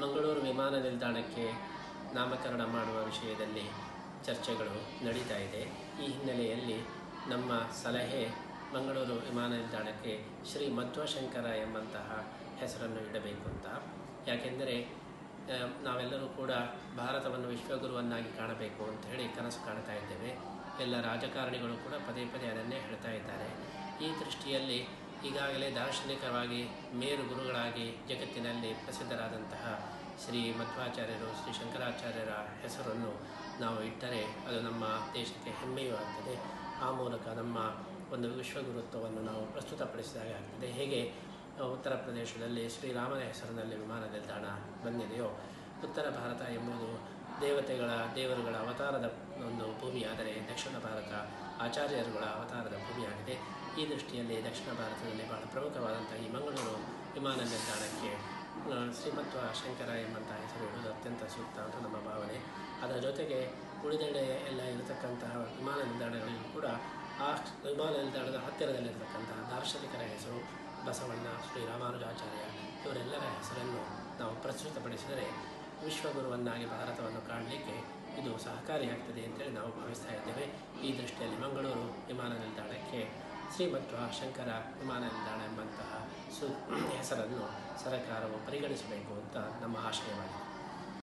ಮಂಗಳೂರು ವಿಮಾನ ನಿಲ್ದಾಣಕ್ಕೆ ನಾಮಕರಣ ಮಾಡುವ ವಿಷಯದಲ್ಲಿ ಚರ್ಚೆಗಳು ನಡೀತಾ ಇದೆ ಈ ಹಿನ್ನೆಲೆಯಲ್ಲಿ ನಮ್ಮ ಸಲಹೆ ಮಂಗಳೂರು ವಿಮಾನ ನಿಲ್ದಾಣಕ್ಕೆ ಶ್ರೀ ಮಧ್ವಶಂಕರ ಎಂಬಂತಹ ಹೆಸರನ್ನು ಇಡಬೇಕು ಅಂತ ಯಾಕೆಂದರೆ ಆ, ನಾವೆಲ್ಲರೂ ಕೂಡ ಭಾರತವನ್ನು ವಿಶ್ವಗುರುವನ್ನಾಗಿ ಕಾಣಬೇಕು ಅಂತ ಹೇಳಿ ಕನಸು ಕಾಣ್ತಾ ಇದ್ದೇವೆ ಎಲ್ಲ ರಾಜಕಾರಣಿಗಳು ಕೂಡ ಪದೇ ಪದೇ ಅದನ್ನೇ ಹೇಳ್ತಾ ಇದ್ದಾರೆ ಈ ದೃಷ್ಟಿಯಲ್ಲಿ ಈಗಾಗಲೇ ದಾರ್ಶನಿಕವಾಗಿ ಮೇರು ಗುರುಗಳಾಗಿ ಜಗತ್ತಿನಲ್ಲಿ ಪ್ರಸಿದ್ಧರಾದಂತಹ ಶ್ರೀ ಮಧ್ವಾಚಾರ್ಯರು ಶ್ರೀ ಶಂಕರಾಚಾರ್ಯರ ಹೆಸರನ್ನು ನಾವು ಇಟ್ಟರೆ ಅದು ನಮ್ಮ ದೇಶಕ್ಕೆ ಹೆಮ್ಮೆಯೂ ಆಗ್ತದೆ ಆ ಮೂಲಕ ನಮ್ಮ ಒಂದು ವಿಶ್ವಗುರುತ್ವವನ್ನು ನಾವು ಪ್ರಸ್ತುತಪಡಿಸಿದಾಗ ಆಗ್ತದೆ ಹೇಗೆ ಆ, ಉತ್ತರ ಪ್ರದೇಶದಲ್ಲಿ ಶ್ರೀರಾಮನ ಹೆಸರಿನಲ್ಲಿ ವಿಮಾನ ನಿಲ್ದಾಣ ಬಂದಿದೆಯೋ ಉತ್ತರ ಭಾರತ ಎಂಬುದು ದೇವತೆಗಳ ದೇವರುಗಳ ಅವತಾರದ ಒಂದು ಭೂಮಿಯಾದರೆ ದಕ್ಷಿಣ ಭಾರತ ಆಚಾರ್ಯರುಗಳ ಅವತಾರದ ಭೂಮಿಯಾಗಿದೆ ಈ ದೃಷ್ಟಿಯಲ್ಲಿ ದಕ್ಷಿಣ ಭಾರತದಲ್ಲಿ ಬಹಳ ಪ್ರಮುಖವಾದಂಥ ಈ ಮಂಗಳೂರು ವಿಮಾನ ನಿಲ್ದಾಣಕ್ಕೆ ಆ, ಶ್ರೀಮತ್ವ ಶಂಕರ ಎಂಬಂತಹ ಹೆಸರು ಇಡುವುದು ಅತ್ಯಂತ ಸೂಕ್ತ ಅಂತ ನಮ್ಮ ಭಾವನೆ ಅದರ ಜೊತೆಗೆ ಉಳಿದೆಡೆ ಎಲ್ಲ ಇರತಕ್ಕಂತಹ ವಿಮಾನ ನಿಲ್ದಾಣಗಳಿಗೂ ಕೂಡ ಆ ವಿಮಾನ ನಿಲ್ದಾಣದ ಹತ್ತಿರದಲ್ಲಿರತಕ್ಕಂತಹ ದಾರ್ಶನಿಕರ ಹೆಸರು ಬಸವಣ್ಣ ಶ್ರೀ ರಾಮಾನುಜಾಚಾರ್ಯ ಇವರೆಲ್ಲರ ಹೆಸರನ್ನು ನಾವು ಪ್ರಸ್ತುತಪಡಿಸಿದರೆ ವಿಶ್ವಗುರುವನ್ನಾಗಿ ಭಾರತವನ್ನು ಕಾಣಲಿಕ್ಕೆ ಇದು ಸಹಕಾರಿಯಾಗ್ತದೆ ಅಂತೇಳಿ ನಾವು ಭಾವಿಸ್ತಾ ಇದ್ದೇವೆ ಈ ದೃಷ್ಟಿಯಲ್ಲಿ ಮಂಗಳೂರು ವಿಮಾನ ನಿಲ್ದಾಣಕ್ಕೆ ಶ್ರೀಮತ್ವ ಶಂಕರ ವಿಮಾನ ನಿಲ್ದಾಣ ಎಂಬಂತಹ ಸು ಹೆಸರನ್ನು ಸರಕಾರವು ಪರಿಗಣಿಸಬೇಕು ಅಂತ ನಮ್ಮ ಆಶಯವಾಗಿದೆ